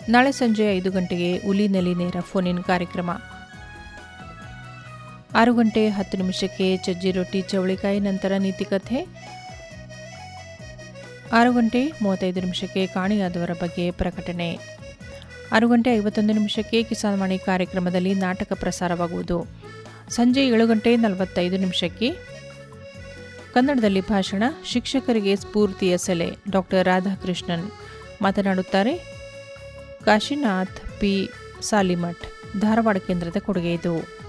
ನಾಳೆ ಸಂಜೆ ಐದು ಗಂಟೆಗೆ ಉಲಿನೆಲಿ ನೇರ ಫೋನ್ ಇನ್ ಕಾರ್ಯಕ್ರಮ ಆರು ಗಂಟೆ ಹತ್ತು ನಿಮಿಷಕ್ಕೆ ಚಜ್ಜಿ ರೊಟ್ಟಿ ಚವಳಿಕಾಯಿ ನಂತರ ನೀತಿಕಥೆ ಆರು ಗಂಟೆ ಮೂವತ್ತೈದು ನಿಮಿಷಕ್ಕೆ ಕಾಣಿಯಾದವರ ಬಗ್ಗೆ ಪ್ರಕಟಣೆ ಆರು ಗಂಟೆ ಐವತ್ತೊಂದು ನಿಮಿಷಕ್ಕೆ ಕಿಸಾನ್ ವಾಣಿ ಕಾರ್ಯಕ್ರಮದಲ್ಲಿ ನಾಟಕ ಪ್ರಸಾರವಾಗುವುದು ಸಂಜೆ ಏಳು ಗಂಟೆ ನಲವತ್ತೈದು ನಿಮಿಷಕ್ಕೆ ಕನ್ನಡದಲ್ಲಿ ಭಾಷಣ ಶಿಕ್ಷಕರಿಗೆ ಸ್ಫೂರ್ತಿಯ ಸೆಲೆ ಡಾಕ್ಟರ್ ರಾಧಾಕೃಷ್ಣನ್ ಮಾತನಾಡುತ್ತಾರೆ ಕಾಶಿನಾಥ್ ಪಿ ಸಾಲಿಮಠ್ ಧಾರವಾಡ ಕೇಂದ್ರದ ಕೊಡುಗೆ ಇದು